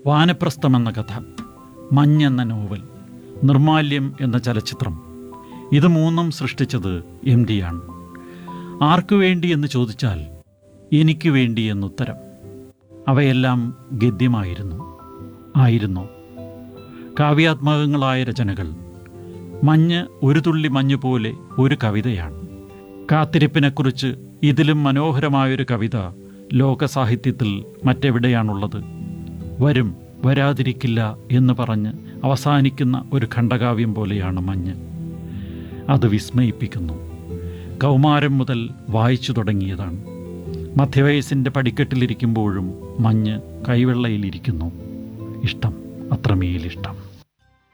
വാനപ്രസ്ഥം എന്ന കഥ മഞ്ഞ് എന്ന നോവൽ നിർമാല്യം എന്ന ചലച്ചിത്രം ഇത് മൂന്നും സൃഷ്ടിച്ചത് എം ഡിയാണ് ആർക്കു വേണ്ടി എന്ന് ചോദിച്ചാൽ എനിക്ക് വേണ്ടി എന്നുത്തരം അവയെല്ലാം ഗദ്യമായിരുന്നു ആയിരുന്നു കാവ്യാത്മകങ്ങളായ രചനകൾ മഞ്ഞ് ഒരു തുള്ളി മഞ്ഞ് പോലെ ഒരു കവിതയാണ് കാത്തിരിപ്പിനെക്കുറിച്ച് ഇതിലും മനോഹരമായൊരു കവിത ലോകസാഹിത്യത്തിൽ മറ്റെവിടെയാണുള്ളത് വരും വരാതിരിക്കില്ല എന്ന് പറഞ്ഞ് അവസാനിക്കുന്ന ഒരു ഖണ്ഡകാവ്യം പോലെയാണ് മഞ്ഞ് അത് വിസ്മയിപ്പിക്കുന്നു കൗമാരം മുതൽ വായിച്ചു തുടങ്ങിയതാണ് മധ്യവയസ്സിൻ്റെ പടിക്കെട്ടിലിരിക്കുമ്പോഴും മഞ്ഞ് കൈവെള്ളയിലിരിക്കുന്നു ഇഷ്ടം അത്രമേലിഷ്ടം